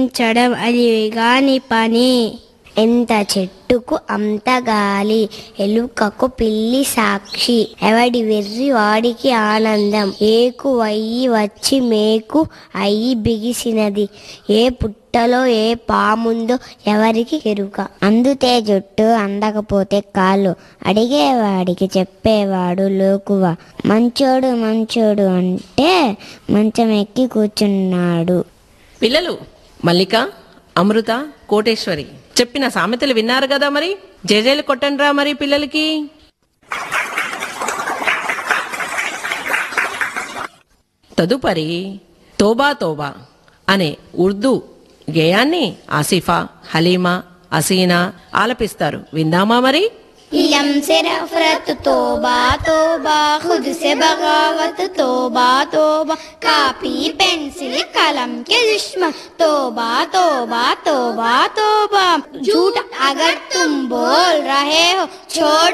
చడం అది గాని పని ఎంత చెట్టుకు అంత గాలి ఎలుకకు పిల్లి సాక్షి ఎవడి వెర్రి వాడికి ఆనందం ఏకు అయ్యి వచ్చి మేకు అయ్యి బిగిసినది ఏ పుట్టలో ఏ పాముందో ఎవరికి ఎరుక అందుతే జుట్టు అందకపోతే కాళ్ళు అడిగేవాడికి చెప్పేవాడు లోకువ మంచోడు మంచోడు అంటే మంచం ఎక్కి కూర్చున్నాడు పిల్లలు మల్లిక అమృత కోటేశ్వరి చెప్పిన సామెతలు విన్నారు కదా మరి జేజేలు కొట్టండి రా మరి పిల్లలకి తదుపరి తోబా తోబా అనే ఉర్దూ గేయాన్ని ఆసిఫా హలీమా అసీనా ఆలపిస్తారు విందామా మరి इलम से नफरत तोबा तोबा खुद से बगावत तोबा तोबा कापी पेंसिल कलम के दुश्मन तोबा तोबा तोबा तोबा झूठ अगर तुम बोल रहे हो छोड़